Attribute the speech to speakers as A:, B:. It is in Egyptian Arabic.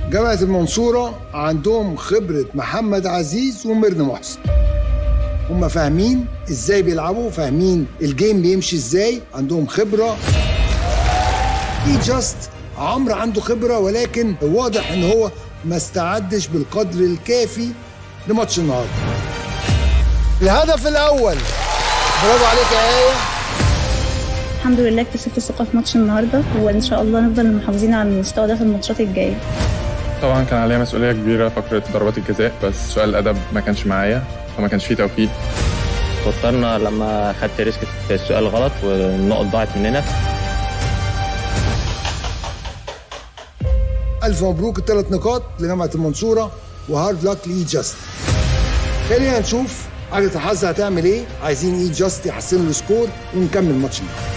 A: جامعة المنصورة عندهم خبرة محمد عزيز وميرنا محسن هم فاهمين ازاي بيلعبوا فاهمين الجيم بيمشي ازاي عندهم خبرة اي جاست عمرو عنده خبرة ولكن واضح ان هو ما استعدش بالقدر الكافي لماتش النهارده الهدف الاول برافو عليك يا ايه
B: الحمد لله اكتسبت الثقة في ماتش النهاردة وإن شاء الله نفضل محافظين على المستوى ده في الماتشات الجاية
C: طبعا كان عليا مسؤولية كبيرة فقرة ضربات الجزاء بس سؤال الأدب ما كانش معايا فما كانش فيه توفيق
D: وترنا لما خدت ريسك في السؤال غلط والنقط ضاعت مننا
A: الف مبروك الثلاث نقاط لجامعه المنصوره وهارد لك لاي جاست خلينا نشوف حاجه الحظ هتعمل ايه عايزين اي جاست يحسنوا السكور ونكمل ماتش النهارده